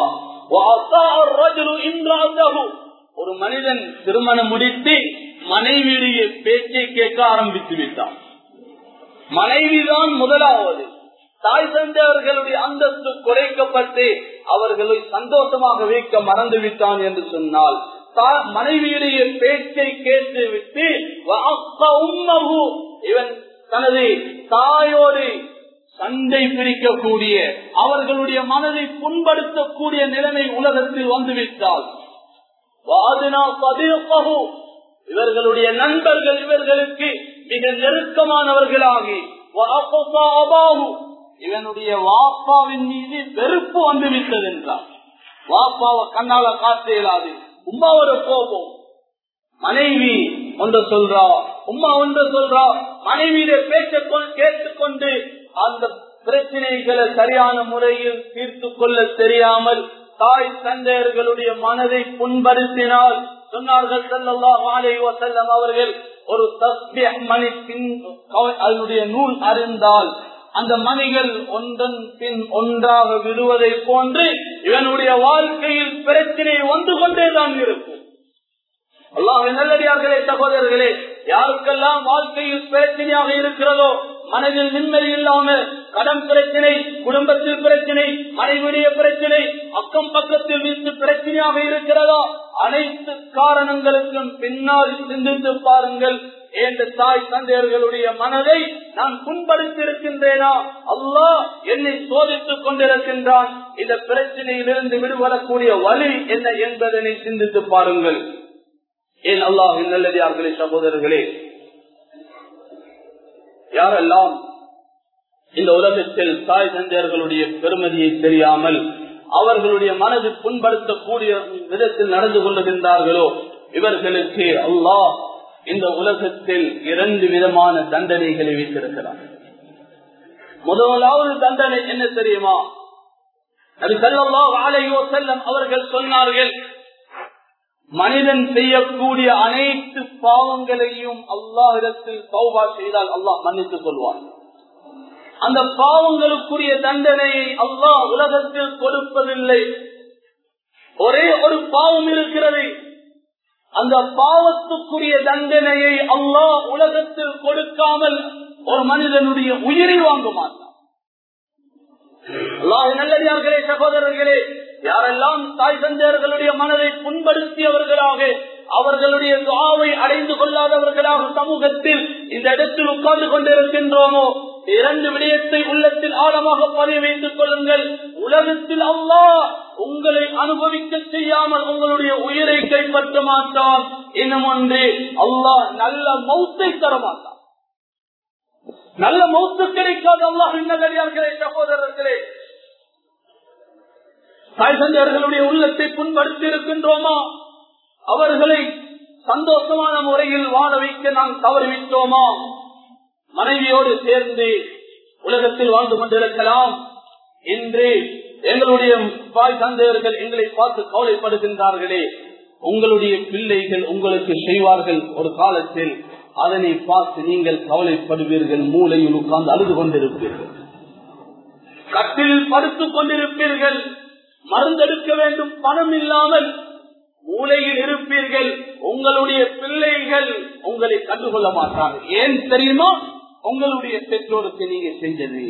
ஒரு மனிதன் திருமணம் முடித்து மனைவியுடைய பேச்சை கேட்க ஆரம்பித்து விட்டான் மனைவிதான் முதலாவது தாய் தந்தையர்களுடைய அந்தஸ்து குறைக்கப்பட்டு அவர்களை சந்தோஷமாக வைக்க மறந்து விட்டான் என்று சொன்னால் மனைவியுடைய பேச்சை கேட்டு விட்டு இவன் தனது தாயோடு சண்டை பிரிக்கக்கூடிய அவர்களுடைய மனதை புண்படுத்தக்கூடிய நிலைமை உலகத்தில் வந்துவிட்டால் வாதினா பதிவு இவர்களுடைய நண்பர்கள் இவர்களுக்கு மிக நெருக்கமானவர்களாகி இவனுடைய வாப்பாவின் மீது வெறுப்பு வந்துவிட்டது என்றார் வாப்பாவை கண்ணால காட்ட இயலாது உமாவோட கோபம் மனைவி ஒன்று சொல்றா உமா ஒன்று சொல்றா மனைவியிட பேச்ச கேட்டுக்கொண்டு அந்த பிரச்சனைகளை சரியான முறையில் தீர்த்து கொள்ள தெரியாமல் தாய் தந்தையர்களுடைய மனதை புண்படுத்தினால் சொன்னார்கள் செல்லல்லாஹ் செல்லம் அவர்கள் ஒரு தஸ்பிய மணி பின் அதனுடைய நூல் அறிந்தால் அந்த மணிகள் ஒன்றன் பின் ஒன்றாக விடுவதை போன்று இவனுடைய வாழ்க்கையில் பிரச்சனை வந்து கொண்டேதான் இருக்கும் அல்லாஹ் நல்லடியார்களே சகோதரர்களே யாருக்கெல்லாம் வாழ்க்கையில் பிரச்சனையாக இருக்கிறதோ மனதில் நிம்மதி இல்லாம கடன் பிரச்சனை குடும்பத்தில் பிரச்சனை மனைவிடைய பிரச்சனை அக்கம் பக்கத்தில் வீட்டு பிரச்சனையாக இருக்கிறதா அனைத்து காரணங்களுக்கும் பின்னால் சிந்தித்து பாருங்கள் என்ற தாய் தந்தையர்களுடைய மனதை நான் புண்படுத்தியிருக்கின்றேனா அல்லாஹ் என்னை சோதித்துக் கொண்டிருக்கின்றான் இந்த பிரச்சனையிலிருந்து விடுபடக்கூடிய வழி என்ன என்பதனை சிந்தித்து பாருங்கள் ஏன் அல்லாஹ் நல்லதார்களே சகோதரர்களே யாரெல்லாம் இந்த உலகத்தில் தாய் தந்தையர்களுடைய பெருமதியை தெரியாமல் அவர்களுடைய மனது புண்படுத்தக்கூடிய விதத்தில் நடந்து கொள்ளுகின்றார்களோ இவர்களுக்கு அல்லாஹ் இந்த உலகத்தில் இரண்டு விதமான தண்டனைகளை வைத்திருக்கிறார் முதலாவது தண்டனை என்ன தெரியுமா அது செல்லல்லா வாழையோ செல்லம் அவர்கள் சொன்னார்கள் மனிதன் செய்யக்கூடிய அனைத்து பாவங்களையும் அல்லாஹிடத்தில் சௌபா செய்தால் அல்லாஹ் மன்னித்துக் கொள்வான் அந்த பாவங்களுக்குரிய தண்டனையை அல்லாஹ் உலகத்தில் கொடுப்பதில்லை ஒரே ஒரு பாவம் இருக்கிறது அந்த பாவத்துக்குரிய தண்டனையை அல்லாஹ் உலகத்தில் கொடுக்காமல் ஒரு மனிதனுடைய உயிரை வாங்க மாட்டான் அல்லாஹ் நல்லடியார்களே சகோதரர்களே யாரெல்லாம் தாய் தந்தையர்களுடைய மனதை புண்படுத்தியவர்களாக அவர்களுடைய துவாவை அடைந்து கொள்ளாதவர்களாக சமூகத்தில் இந்த இடத்தில் உட்கார்ந்து கொண்டிருக்கின்றோமோ இரண்டு விடயத்தை உள்ளத்தில் ஆழமாக பதிய வைத்துக் கொள்ளுங்கள் உலகத்தில் அல்லா உங்களை அனுபவிக்க செய்யாமல் உங்களுடைய உயிரை கைப்பற்ற மாட்டான் இன்னும் ஒன்று அல்லாஹ் நல்ல மௌத்தை தர மாட்டான் நல்ல மௌத்து கிடைக்காத அல்லாஹ் இன்னகரியார்களே சகோதரர்களே தாய் தந்தையர்களுடைய உள்ளத்தை புண்படுத்தி இருக்கின்றோமா அவர்களை சந்தோஷமான முறையில் வாழ வைக்க நாம் தவறிவிட்டோமா மனைவியோடு சேர்ந்து உலகத்தில் வாழ்ந்து கொண்டிருக்கலாம் இன்று எங்களுடைய தாய் தந்தையர்கள் எங்களை பார்த்து கவலைப்படுகின்றார்களே உங்களுடைய பிள்ளைகள் உங்களுக்கு செய்வார்கள் ஒரு காலத்தில் அதனை பார்த்து நீங்கள் கவலைப்படுவீர்கள் மூளையில் உட்கார்ந்து அழுது கொண்டிருப்பீர்கள் கட்டில் படுத்துக் கொண்டிருப்பீர்கள் மருந்தெடுக்க வேண்டும் பணம் இல்லாமல் மூலையில் இருப்பீர்கள் உங்களுடைய பிள்ளைகள் உங்களை கண்டுகொள்ள மாட்டார்கள் ஏன் தெரியுமா உங்களுடைய பெற்றோருக்கு நீங்க செஞ்சது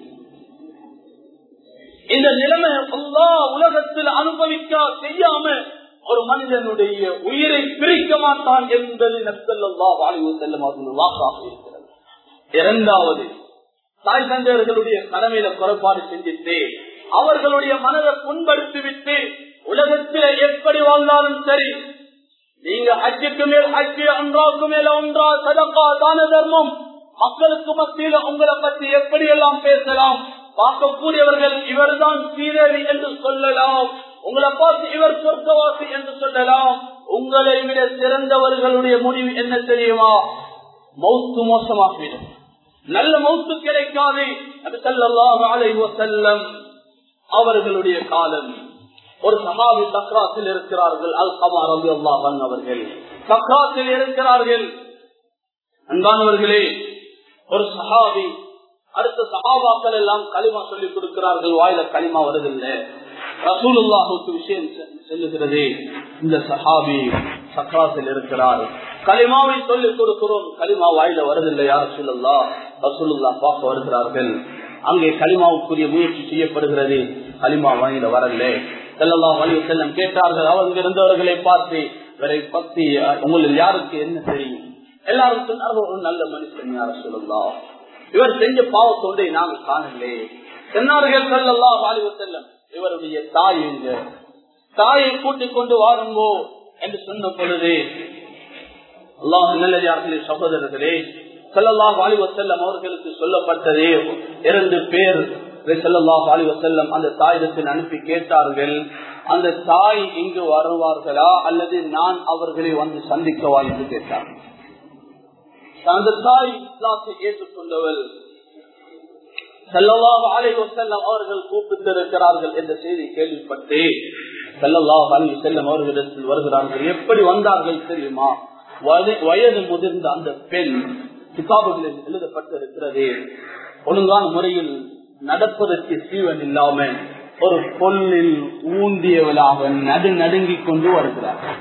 இந்த நிலைமை எல்லா உலகத்தில் அனுபவிக்க செய்யாம ஒரு மனிதனுடைய உயிரை பிரிக்க மாட்டான் என்பது நத்தல்லா வாழ்வு செல்லும் அவர்கள் வாக்காக இருக்கிறது இரண்டாவது தாய் தந்தையர்களுடைய கடமையில குறைபாடு செஞ்சுட்டு அவர்களுடைய மனதை புண்படுத்திவிட்டு உலகத்தில் எப்படி வாழ்ந்தாலும் சரி நீங்க ஹஜ்ஜுக்கு மேல் ஹஜ்ஜு ஒன்றாக்கு மேல ஒன்றா சதக்கா தான தர்மம் மக்களுக்கு மத்தியில உங்களை பற்றி எப்படி எல்லாம் பேசலாம் பார்க்கக்கூடியவர்கள் இவர்தான் சீரழி என்று சொல்லலாம் உங்களை பார்த்து இவர் சொர்க்கவாசி என்று சொல்லலாம் உங்களை விட சிறந்தவர்களுடைய முடிவு என்ன தெரியுமா மௌத்து மோசமாகிவிடும் நல்ல மௌத்து கிடைக்காது அது செல்லம் அவர்களுடைய காலம் ஒரு சமாதி சக்ராத்தில் இருக்கிறார்கள் அல் கமார் அலி அல்லாஹன் அவர்கள் சக்ராத்தில் இருக்கிறார்கள் அன்பானவர்களே ஒரு சஹாபி அடுத்த சகாபாக்கள் எல்லாம் களிமா சொல்லிக் கொடுக்கிறார்கள் வாயில களிமா வருதில்லை ரசூலுல்லாஹுக்கு விஷயம் செல்லுகிறது இந்த சஹாபி சக்ராத்தில் இருக்கிறார் களிமாவை சொல்லிக் கொடுக்கிறோம் களிமா வாயில வருதில்லை யார் சொல்லல்லா ரசூலுல்லா பார்க்க வருகிறார்கள் அங்கே களிமாவுக்குரிய முயற்சி செய்யப்படுகிறது களிமா வாயில வரல செல்லலாம் வழி செல்லம் கேட்டார்கள் அவங்க இருந்தவர்களை பார்த்து இவரை பத்தி உங்களில் யாருக்கு என்ன தெரியும் எல்லாரும் சொன்னார்கள் ஒரு நல்ல மனுஷன் யார சொல்லலாம் இவர் செஞ்ச பாவத்தோண்டை நாங்கள் காணலே சொன்னார்கள் செல்லல்லா வாலிப செல்லம் இவருடைய தாய் எங்க தாயை கூட்டிக் கொண்டு வாருங்கோ என்று சொன்ன பொழுது அல்லாஹ் நல்லதார்களே சகோதரர்களே செல்லல்லாஹ் வாலிப செல்லம் அவர்களுக்கு சொல்லப்பட்டதே இரண்டு பேர் செல்லல்லாஹ் வாலிப செல்லம் அந்த தாயிடத்தில் அனுப்பி கேட்டார்கள் அந்த தாய் இங்கு வருவார்களா அல்லது நான் அவர்களை வந்து சந்திக்கவா என்று கேட்டார்கள் அந்த தாய் இஸ்லாத்தை ஏற்றுக்கொண்டவள் செல்லல்லாஹ் அலைவ செல்லம் அவர்கள் கூப்பிட்டிருக்கிறார்கள் என்ற செய்தி கேள்விப்பட்டு செல்லல்லாஹ் அலி செல்லம் அவர்களிடத்தில் வருகிறார்கள் எப்படி வந்தார்கள் தெரியுமா வயது முதிர்ந்த அந்த பெண் கிதாபுகளில் எழுதப்பட்டிருக்கிறது ஒழுங்கான முறையில் நடப்பதற்கு சீவன் இல்லாம ஒரு பொல்லில் ஊந்தியவளாக நடு நடுங்கிக் கொண்டு வருகிறார்கள்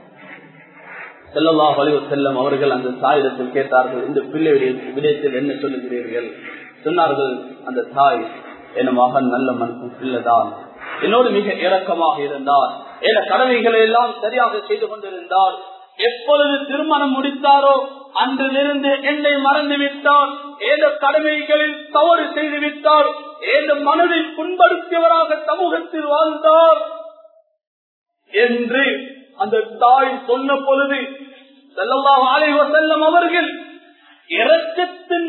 செல்லல்லா வலிவ செல்லம் அவர்கள் அந்த தாயிடத்தில் கேட்டார்கள் இந்த பிள்ளையுடைய விடயத்தில் என்ன சொல்லுகிறீர்கள் சொன்னார்கள் அந்த தாய் என் மகன் நல்ல மனுஷன் பிள்ளைதான் என்னோடு மிக இரக்கமாக இருந்தார் என கடமைகளை எல்லாம் சரியாக செய்து கொண்டிருந்தார் எப்பொழுது திருமணம் முடித்தாரோ அன்றிலிருந்து என்னை மறந்து விட்டார் ஏதோ கடமைகளில் தவறு செய்து விட்டார் ஏதோ மனதை புண்படுத்தியவராக சமூகத்தில் வாழ்ந்தார் என்று அந்த தாய் சொன்ன பொழுது செல்லல்லாம் ஆலைவ செல்லம் அவர்கள் இரக்கத்தின்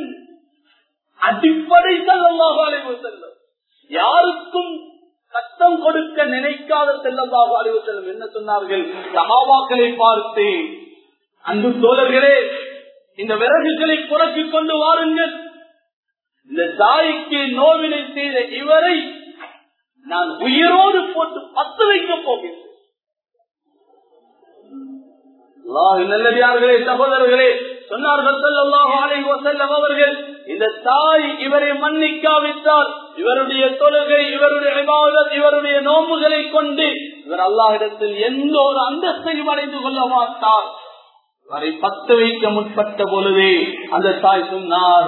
அடிப்படை செல்லமாக ஆலைவ செல்லம் யாருக்கும் கஷ்டம் கொடுக்க நினைக்காத செல்லமாக அறிவு செல்லும் என்ன சொன்னார்கள் சகாபாக்களை பார்த்து அன்பு தோழர்களே இந்த விறகுகளை புறக்கிக் கொண்டு வாருங்கள் இந்த தாய்க்கு நோவினை செய்த இவரை நான் உயிரோடு போட்டு பத்து வைக்கப் போகிறேன் நல்லதார்களே சகோதரர்களே சொன்னார்கள் செல்லம் அவர்கள் இந்த தாய் இவரை மன்னிக்காவிட்டால் இவருடைய தொழுகை இவருடைய விவாதம் இவருடைய நோம்புகளை கொண்டு இவர் அல்லாஹிடத்தில் எந்த ஒரு அந்தஸ்தையும் அடைந்து கொள்ள மாட்டார் அவரை பத்து வைக்க முற்பட்ட பொழுதே அந்த தாய் சொன்னார்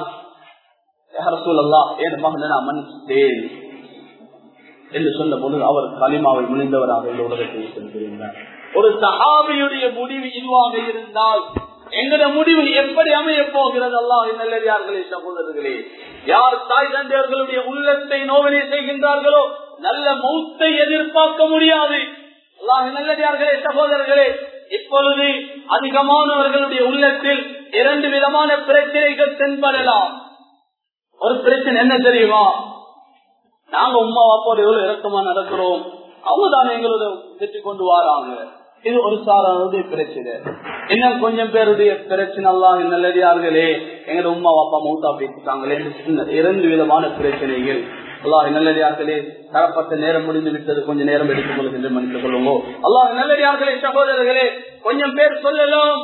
என் மகனை நான் மன்னிச்சிட்டேன் என்று சொன்ன பொழுது அவர் களிமாவை முனைந்தவராக இந்த உலகத்தில் சென்றிருந்தார் ஒரு சஹாபியுடைய முடிவு இதுவாக இருந்தால் எங்கட முடிவு எப்படி அமைய போகிறது அல்லாஹ் நல்லதார்களே சகோதரர்களே யார் தாய் தந்தையர்களுடைய உள்ளத்தை நோவினை செய்கின்றார்களோ நல்ல மௌத்தை எதிர்பார்க்க முடியாது அல்லாஹ் நல்லதார்களே சகோதரர்களே இப்பொழுது அதிகமானவர்களுடைய உள்ளத்தில் இரண்டு விதமான பிரச்சனைகள் தென்படலாம் ஒரு பிரச்சனை என்ன தெரியுமா நாங்க உமா அப்போது எவ்வளவு இறக்கமா நடக்கிறோம் அவங்க தான் எங்களோட வெற்றி கொண்டு வராங்க இது ஒரு சாரானுடைய பிரச்சனை இன்னும் கொஞ்சம் பேருடைய பிரச்சனை எல்லாம் நல்லதார்களே எங்க உமா அப்பா மௌத்தா பேசிட்டாங்களே இரண்டு விதமான பிரச்சனைகள் அல்லாஹ் நல்லதார்களே தரப்பட்ட நேரம் முடிந்து விட்டது கொஞ்சம் நேரம் எடுத்துக் கொள்கின்ற மன்னித்துக் கொள்ளுங்க அல்லாஹ் நல்லதார்களே சகோதரர்களே கொஞ்சம் பேர் சொல்லலாம்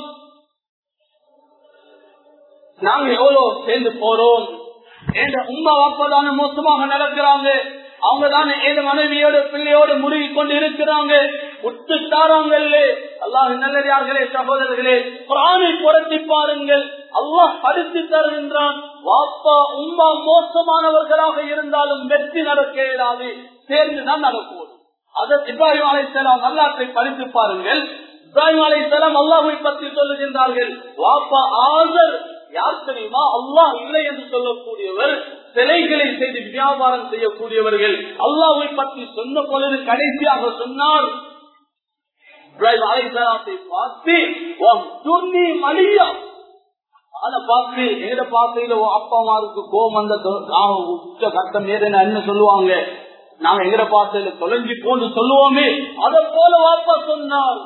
நாங்க எவ்வளவு சேர்ந்து போறோம் என்ற உமா அப்பதான மோசமாக நடக்கிறாங்க அவங்க தானே ஏதோ மனைவியோட பிள்ளையோட முருகி கொண்டு இருக்கிறாங்க உத்து தாராங்கல்ல அல்லாஹ் நல்லதார்களே சகோதரர்களே பிராணை புரட்டி பாருங்கள் அல்லாஹ் படுத்தி தருகின்றான் வாப்பா உமா மோசமானவர்களாக இருந்தாலும் வெற்றி நடக்க இயலாது சேர்ந்துதான் நடக்கும் அதற்கு இப்ராஹிம் அலைசலாம் அல்லாத்தை படித்து பாருங்கள் இப்ராஹிம் அலைசலாம் அல்லாஹை பற்றி சொல்லுகின்றார்கள் வாப்பா ஆதர் யார் தெரியுமா அல்லாஹ் இல்லை என்று சொல்லக்கூடியவர் சிலைகளை செய்து வியாபாரம் செய்யக்கூடியவர்கள் அல்லாஹை பற்றி சொன்ன பொழுது கடைசியாக சொன்னார் இப்ராஹிம் அலைஹிஸ்ஸலாத்தை பார்த்து "உம் துன்னி மலியா அதை பார்த்து எங்கட பார்த்தையில அப்பா அம்மாவுக்கு கோபம் வந்த தொ- நாங்க உச்ச கட்டம் ஏறின என்ன சொல்லுவாங்க நாங்க எங்கட பார்த்தையில தொலைஞ்சு போன்னு சொல்லுவோமே அதை போல வாப்பா சொன்னார்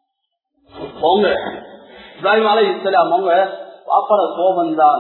போங்க இப்ராஹிம் அலை இஸ்லாம் அவங்க பாப்பார கோபம் தான்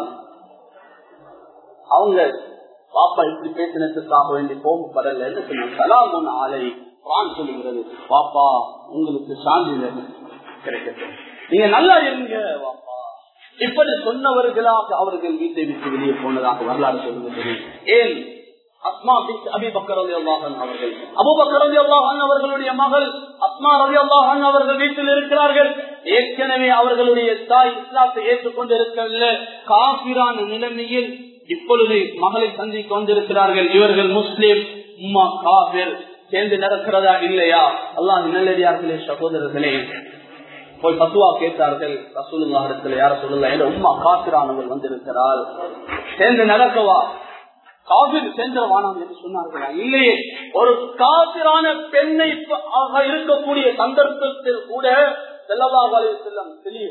அவங்க பாப்பா இப்படி பேசினதுக்காக வேண்டி கோபப்படல என்ன சொன்னாங்க சலாமுன் ஆலை குரான் சொல்லுகிறது பாப்பா உங்களுக்கு சாந்தி வேணும் கிடைக்கட்டும் நீங்க நல்லா இருங்க பாப்பா இப்படி சொன்னவர்களாக அவர்கள் வீட்டை விட்டு வெளியே போனதாக வரலாறு சொல்லுகிறது ஏன் அஸ்மா பின் அபி பக்கர் ரலியல்லாஹு அன்ஹு அவர்கள் அபூபக்கர் ரலியல்லாஹு அன்ஹு அவர்களுடைய மகள் அஸ்மா ரலியல்லாஹு அன்ஹு அவர்கள் வீட்டில் இருக்கிறார்கள் ஏற்கனவே அவர்களுடைய தாய் இஸ்லாத்தை ஏற்றுக்கொண்டு இருக்கவில்லை காபிரான நிலைமையில் இப்பொழுது மகளை சந்திக் கொண்டிருக்கிறார்கள் இவர்கள் முஸ்லிம் உம்மா காபிர் சேர்ந்து நடக்கிறதா இல்லையா அல்லாஹ் நல்லடியார்களே சகோதரர்களே போய் பத்துவா கேட்டார்கள் ரசூலுல்லாஹிடத்துல யார சொல்லல என்ற உம்மா காபிரானவள் வந்திருக்கிறாள் சேர்ந்து நடக்கவா காபிர் சென்றவானாம் என்று சொன்னார்களா இல்லையே ஒரு காபிரான பெண்ணை ப- ஆக இருக்கக்கூடிய சந்தர்ப்பத்தில் கூட செல்லவாக செல்லம்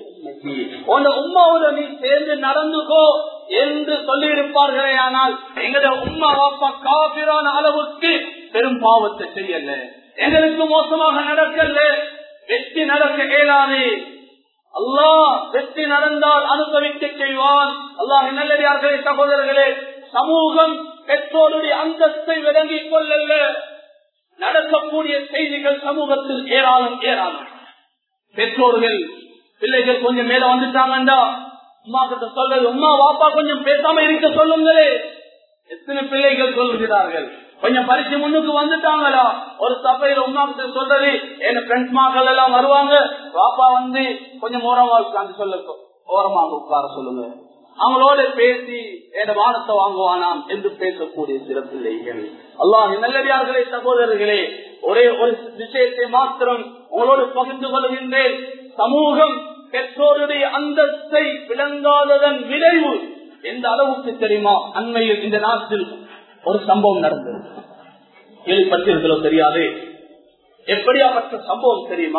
உன் உம்மாவோட நீ சேர்ந்து நடந்துக்கோ என்று சொல்லி இருப்பார்களே ஆனால் எங்கட உம்மா அப்பா காபிரான அளவுக்கு பெரும் பாவத்தை செய்யல எங்களுக்கு மோசமாக நடக்கல வெற்றி நடக்க இயலாது அல்லாஹ் வெற்றி நடந்தால் அனுபவிக்க செய்வான் அல்லாஹ் நல்லடியார்களே சகோதரர்களே சமூகம் பெற்றோருடைய அந்தஸ்தை விளங்கிக் கொள்ளல நடக்கக்கூடிய செய்திகள் சமூகத்தில் ஏராளம் ஏராளம் பெற்றோர்கள் பிள்ளைகள் கொஞ்சம் மேல வந்துட்டாங்கண்டா அம்மா கிட்ட சொல்றது அம்மா வாப்பா கொஞ்சம் பேசாம இருக்க சொல்லுங்களே எத்தனை பிள்ளைகள் சொல்கிறார்கள் கொஞ்சம் பரிசு முன்னுக்கு வந்துட்டாங்களா ஒரு சபையில உமா கிட்ட சொல்றது என் ஃப்ரெண்ட்ஸ் மாக்கள் எல்லாம் வருவாங்க பாப்பா வந்து கொஞ்சம் ஓரமா உட்கார்ந்து சொல்ல ஓரமாக உட்கார சொல்லுங்க அவங்களோட பேசி என் வானத்தை வாங்குவானாம் என்று பேசக்கூடிய சில பிள்ளைகள் அல்லாஹ் நல்லடியார்களே சகோதரர்களே ஒரே ஒரு விஷயத்தை மாத்திரம் உங்களோடு பகிர்ந்து கொள்கின்றேன் சமூகம் பெற்றோருடைய அந்தஸ்தை விளங்காததன் விளைவு எந்த அளவுக்கு தெரியுமா அண்மையில் இந்த நாட்டில் ஒரு சம்பவம் நடந்தது கேள்விப்பட்டீர்களோ தெரியாது எப்படியாப்பட்ட சம்பவம் தெரியுமா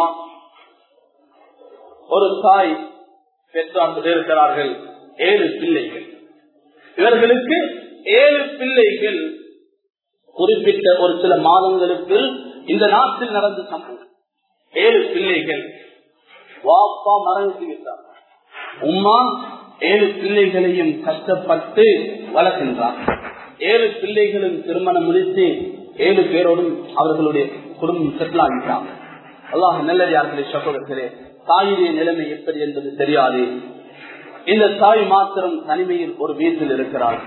ஒரு தாய் பெற்றார்கள் இருக்கிறார்கள் ஏழு பிள்ளைகள் இவர்களுக்கு ஏழு பிள்ளைகள் குறிப்பிட்ட ஒரு சில மாதங்களுக்கு இந்த நாட்டில் நடந்த சம்பவம் ஏழு பிள்ளைகள் வாப்பா மறைந்து விட்டார் உம்மா ஏழு பிள்ளைகளையும் கஷ்டப்பட்டு வளர்க்கின்றார் ஏழு பிள்ளைகளும் திருமணம் முடித்து ஏழு பேரோடும் அவர்களுடைய குடும்பம் செட்டில் ஆகிட்டாங்க அல்லாஹ் நல்லதார்களே சகோதரர்களே தாயுடைய நிலைமை எப்படி என்பது தெரியாது இந்த தாய் மாத்திரம் தனிமையில் ஒரு வீட்டில் இருக்கிறார்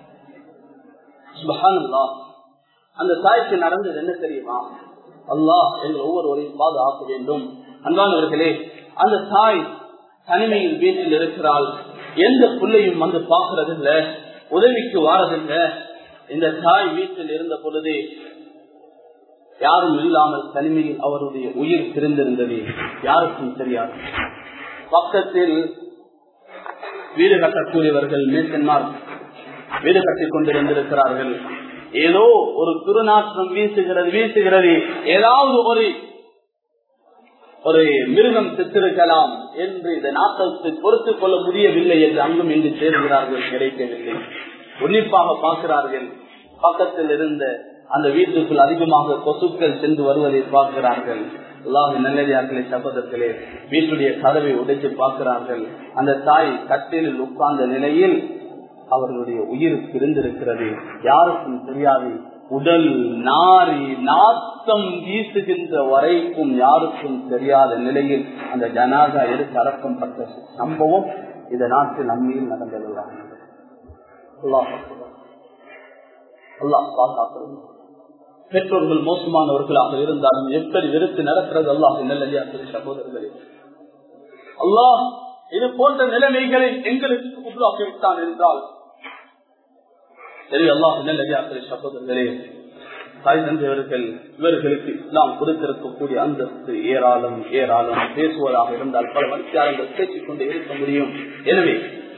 சுபஹானல்லாஹ். அந்த தாய்க்கு நடந்தது என்ன தெரியுமா அல்லாஹ் எங்கள் ஒவ்வொருவரையும் பாதுகாக்க வேண்டும் அன்பானவர்களே அந்த தாய் தனிமையில் வீட்டில் இருக்கிறாள் எந்த பிள்ளையும் வந்து பார்க்கறதில்ல உதவிக்கு வாரதில்ல இந்த தாய் வீட்டில் இருந்த பொழுது யாரும் இல்லாமல் தனிமையில் அவருடைய உயிர் பிரிந்திருந்தது யாருக்கும் தெரியாது பக்கத்தில் வீடு கட்டக்கூடியவர்கள் மேற்கன்மார் வீடு கட்டிக் கொண்டிருந்திருக்கிறார்கள் ஏதோ ஒரு துருநாற்றம் வீசுகிறது வீசுகிறது ஏதாவது ஒரு ஒரு மிருகம் செத்திருக்கலாம் என்று இந்த நாட்டத்தை பொறுத்துக் கொள்ள முடியவில்லை என்று அங்கும் இங்கு சேர்கிறார்கள் கிடைக்கவில்லை உன்னிப்பாக பார்க்கிறார்கள் பக்கத்தில் இருந்த அந்த வீட்டுக்குள் அதிகமாக கொசுக்கள் சென்று வருவதை பார்க்கிறார்கள் அல்லாஹ் நல்லதார்களே சகோதரர்களே வீட்டுடைய கதவை உடைத்து பார்க்கிறார்கள் அந்த தாய் கட்டிலில் உட்கார்ந்த நிலையில் அவர்களுடைய உயிர் பிரிந்திருக்கிறது யாருக்கும் தெரியாது உடல் நாரி நாத்தம் வீசுகின்ற வரைக்கும் யாருக்கும் தெரியாத நிலையில் அந்த ஜனாதா எடுத்து அடக்கப்பட்ட சம்பவம் இந்த நாட்டில் அண்மையில் நடந்ததுதான் அல்லாஹ் அல்லாஹ் பாதுகாக்கிறது பெற்றோர்கள் மோசமானவர்களாக இருந்தாலும் எப்படி வெறுத்து நடக்கிறது அல்லாஹ் நல்லையா சகோதரர்களே அல்லாஹ் இது போன்ற நிலைமைகளை எங்களுக்கு உருவாக்கி விட்டான் என்றால் சரி அல்லாஹ் நல்லையா சகோதரர்களே தாய் தந்தையவர்கள் இவர்களுக்கு இஸ்லாம் கொடுத்திருக்கக்கூடிய அந்தஸ்து ஏராளம் ஏராளம் பேசுவதாக இருந்தால் பல மனுஷாரங்கள் பேசிக் கொண்டே இருக்க முடியும் எனவே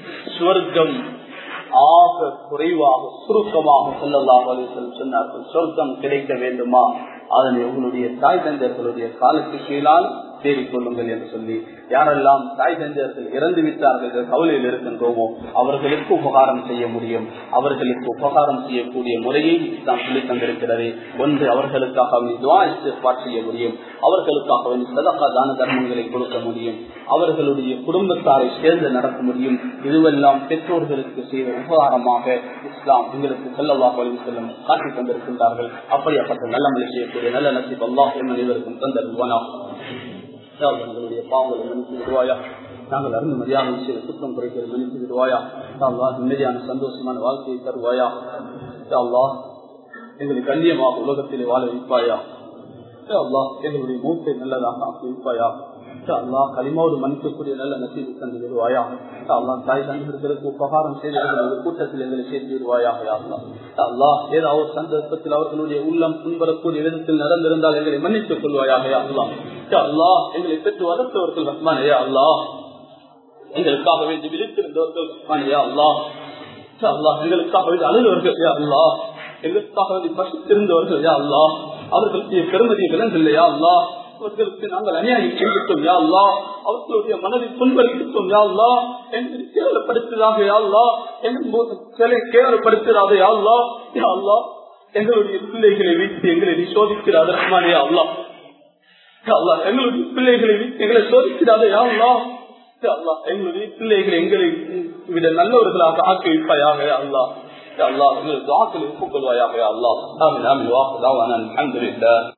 சுவர்க்கம் ஆக குறைவாக சுருக்கமாக செல்லலாம் சொன்னார்கள் சொர்க்கம் கிடைக்க வேண்டுமா அதனை உங்களுடைய தாய் தந்தையர்களுடைய காலத்து கீழால் தேடிக்கொள்ளுங்கள் என்று சொல்லி யாரெல்லாம் தாய் தந்தையர்கள் இறந்து விட்டார்கள் என்ற கவலையில் இருக்கின்றோமோ அவர்களுக்கு உபகாரம் செய்ய முடியும் அவர்களுக்கு உபகாரம் செய்யக்கூடிய முறையை நாம் சொல்லி தந்திருக்கிறது ஒன்று அவர்களுக்காக துவாய்ப்பாட் செய்ய முடியும் அவர்களுக்காக வேண்டி சதகா தான தர்மங்களை கொடுக்க முடியும் அவர்களுடைய குடும்பத்தாரை சேர்ந்து நடத்த முடியும் இதுவெல்லாம் பெற்றோர்களுக்கு செய்த உபகாரமாக இஸ்லாம் எங்களுக்கு செல்லவாக வழி செல்லும் காட்டி தந்திருக்கின்றார்கள் அப்படியாப்பட்ட நல்ல மொழி செய்யக்கூடிய நல்ல நசிப் அல்லாஹ் அனைவருக்கும் தந்தருவானா எங்களுடைய பாவங்களை மன்னித்து விடுவாயா நாங்கள் அறிந்து மரியாதை செய்த குற்றம் குறைகளை மன்னித்து விடுவாயா அல்லா நிம்மதியான சந்தோஷமான வாழ்க்கையை தருவாயா அல்லா எங்களை கண்ணியமாக உலகத்திலே வாழ வைப்பாயா அல்லா எங்களுடைய மூக்கை நல்லதாக ஆக்கி வைப்பாயா அல்லா களிமாவோடு மன்னிக்கக்கூடிய நல்ல நசீது தந்து விடுவாயா அல்லா தாய் தந்தர்களுக்கு உபகாரம் செய்தவர்கள் கூட்டத்தில் எங்களை சேர்த்து விடுவாயாக அல்லா அல்லா ஏதாவது சந்தர்ப்பத்தில் அவர்களுடைய உள்ளம் புண்படக்கூடிய விதத்தில் நடந்திருந்தால் எங்களை மன்னித்துக் கொள்வாயாக அல்லா அல்லா எங்களை பெற்று வளர்த்தவர்கள் ரஹ்மானையா அல்லா எங்களுக்காக வேண்டி விழித்திருந்தவர்கள் ரஹ்மானையா அல்லா அல்லா எங்களுக்காக வேண்டி அழுதவர்கள் யா அல்லா எங்களுக்காக வேண்டி பசித்திருந்தவர்கள் யா அல்லா அவர்களுக்கு பெருமதியை விலங்கில்லையா அல்லா அவர்களுக்கு நாங்கள் அநியாயம் செய்துட்டோம் யா அல்லா அவர்களுடைய மனதை புண்படுத்திட்டோம் யா அல்லா எங்களை கேவலப்படுத்ததாக யா அல்லா எங்களை கேவலப்படுத்துறாத யா அல்லா யா அல்லா எங்களுடைய பிள்ளைகளை வைத்து எங்களை நீ சோதிக்கிறாத ரஹ்மானே அல்லா அல்லா எங்களுடைய பிள்ளைகளை வைத்து எங்களை சோதிக்கிறாத யா அல்லா அல்லா எங்களுடைய பிள்ளைகளை எங்களை விட நல்லவர்களாக ஆக்கி வைப்பாயாக அல்லா அல்லா எங்களுக்கு ஆக்களை ஒப்புக்கொள்வாயாக அல்லா ஆமின் ஆமின் வாக்கு தாவான அல்ஹம்துலில்லாஹ்